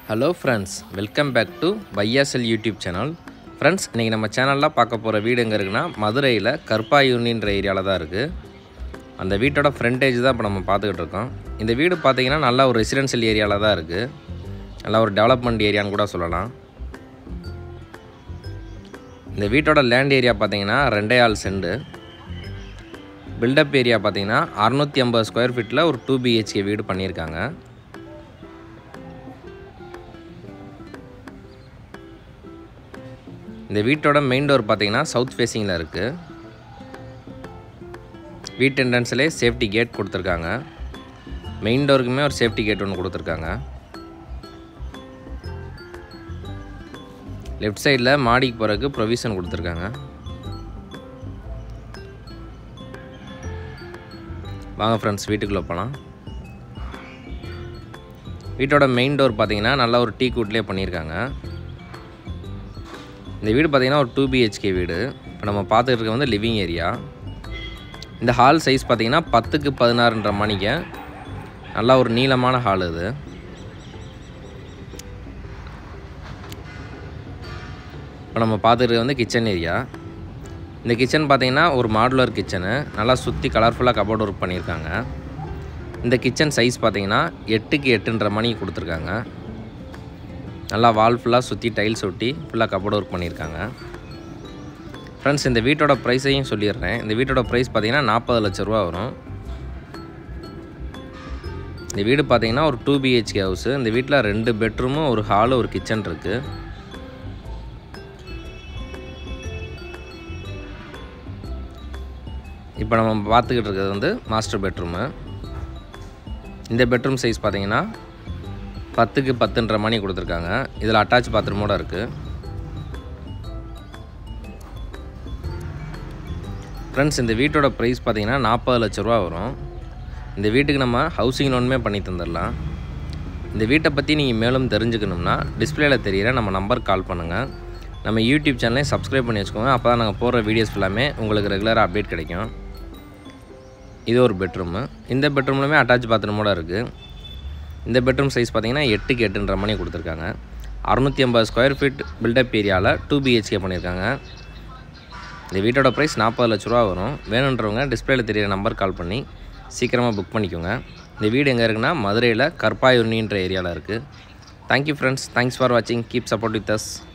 hello friends welcome back to வையாசல் YouTube channel friends இன்றைக்கி நம்ம சேனலில் பார்க்க போகிற வீடு எங்கே இருக்குன்னா மதுரையில் கற்பாயூர்னின்ற ஏரியாவில் தான் இருக்குது அந்த வீட்டோட ஃப்ரண்டேஜ் தான் இப்போ நம்ம பார்த்துக்கிட்டு இருக்கோம் இந்த வீடு பார்த்தீங்கன்னா நல்லா ஒரு ரெசிடென்ஷியல் ஏரியாவில் தான் இருக்குது நல்லா ஒரு டெவலப்மெண்ட் ஏரியான்னு கூட சொல்லலாம் இந்த வீட்டோட லேண்ட் ஏரியா பார்த்தீங்கன்னா ரெண்டே ஆள் செண்டு பில்டப் ஏரியா பார்த்தீங்கன்னா அறநூற்றி ஐம்பது ஸ்கொயர் ஃபீட்டில் ஒரு டூ பிஹெச்கே வீடு பண்ணியிருக்காங்க இந்த வீட்டோட மெயின் டோர் பார்த்தீங்கன்னா சவுத் ஃபேஸிங்கில் இருக்குது வீட் என்ட்ரன்ஸ்லேயே சேஃப்டி கேட் கொடுத்துருக்காங்க மெயின் டோருக்குமே ஒரு சேஃப்டி கேட் ஒன்று கொடுத்துருக்காங்க லெஃப்ட் சைடில் மாடிக்கு போகிறதுக்கு ப்ரொவிஷன் கொடுத்துருக்காங்க வாங்க ஃப்ரெண்ட்ஸ் வீட்டுக்குள்ளே போகலாம் வீட்டோட மெயின் டோர் பார்த்தீங்கன்னா நல்லா ஒரு டீ கூட்லேயே பண்ணியிருக்காங்க இந்த வீடு பார்த்தீங்கன்னா ஒரு டூ பிஹெச்கே வீடு இப்போ நம்ம பார்த்துட்டு இருக்க வந்து லிவிங் ஏரியா இந்த ஹால் சைஸ் பார்த்தீங்கன்னா பத்துக்கு பதினாறுன்ற மணிக்கு நல்லா ஒரு நீளமான ஹால் இது இப்போ நம்ம பார்த்துட்டு வந்து கிச்சன் ஏரியா இந்த கிச்சன் பார்த்தீங்கன்னா ஒரு மாடுலர் கிச்சனு நல்லா சுற்றி கலர்ஃபுல்லாக கபோர்ட் ஒர்க் பண்ணியிருக்காங்க இந்த கிச்சன் சைஸ் பார்த்தீங்கன்னா எட்டுக்கு எட்டுன்ற மணி கொடுத்துருக்காங்க நல்லா வால் ஃபுல்லாக சுற்றி டைல்ஸ் ஒட்டி ஃபுல்லாக கபோர்ட் ஒர்க் பண்ணியிருக்காங்க ஃப்ரெண்ட்ஸ் இந்த வீட்டோட ப்ரைஸையும் சொல்லிடுறேன் இந்த வீட்டோட ப்ரைஸ் பார்த்தீங்கன்னா நாற்பது லட்ச ரூபா வரும் இந்த வீடு பார்த்தீங்கன்னா ஒரு டூ பிஹெச்கே ஹவுஸு இந்த வீட்டில் ரெண்டு பெட்ரூமும் ஒரு ஹாலு ஒரு கிச்சன் இருக்குது இப்போ நம்ம பார்த்துக்கிட்டு இருக்கிறது வந்து மாஸ்டர் பெட்ரூமு இந்த பெட்ரூம் சைஸ் பார்த்தீங்கன்னா பத்துக்கு பத்துன்ற மணி கொடுத்துருக்காங்க இதில் அட்டாச் பாத்ரூமோடு இருக்குது ஃப்ரெண்ட்ஸ் இந்த வீட்டோட ப்ரைஸ் பார்த்தீங்கன்னா நாற்பது லட்ச ரூபா வரும் இந்த வீட்டுக்கு நம்ம ஹவுசிங் லோனுமே பண்ணி தந்துடலாம் இந்த வீட்டை பற்றி நீங்கள் மேலும் தெரிஞ்சுக்கணும்னா டிஸ்பிளேயில் தெரியிற நம்ம நம்பருக்கு கால் பண்ணுங்கள் நம்ம யூடியூப் சேனலையும் சப்ஸ்கிரைப் பண்ணி வச்சுக்கோங்க அப்போ தான் நாங்கள் போடுற வீடியோஸ் ஃபுல்லாமே உங்களுக்கு ரெகுலராக அப்டேட் கிடைக்கும் இது ஒரு பெட்ரூமு இந்த பெட்ரூம்லுமே அட்டாச் பாத்ரூமோடு இருக்குது இந்த பெட்ரூம் சைஸ் பார்த்தீங்கன்னா எட்டுக்கு எட்டுன்ற மணி கொடுத்துருக்காங்க அறநூற்றி ஐம்பது ஸ்கொயர் ஃபீட் பில்டப் ஏரியாவில் டூ பிஹெச்கே பண்ணியிருக்காங்க இந்த வீட்டோட ப்ரைஸ் நாற்பது லட்ச ரூபா வரும் வேணுன்றவங்க டிஸ்பிளேல தெரியிற நம்பர் கால் பண்ணி சீக்கிரமாக புக் பண்ணிக்கோங்க இந்த வீடு எங்கே இருக்குன்னா மதுரையில் கற்பாயுர்னின்ற ஏரியாவில் இருக்குது தேங்க்யூ ஃப்ரெண்ட்ஸ் தேங்க்ஸ் ஃபார் வாட்சிங் கீப் சப்போர்ட் வித் அஸ்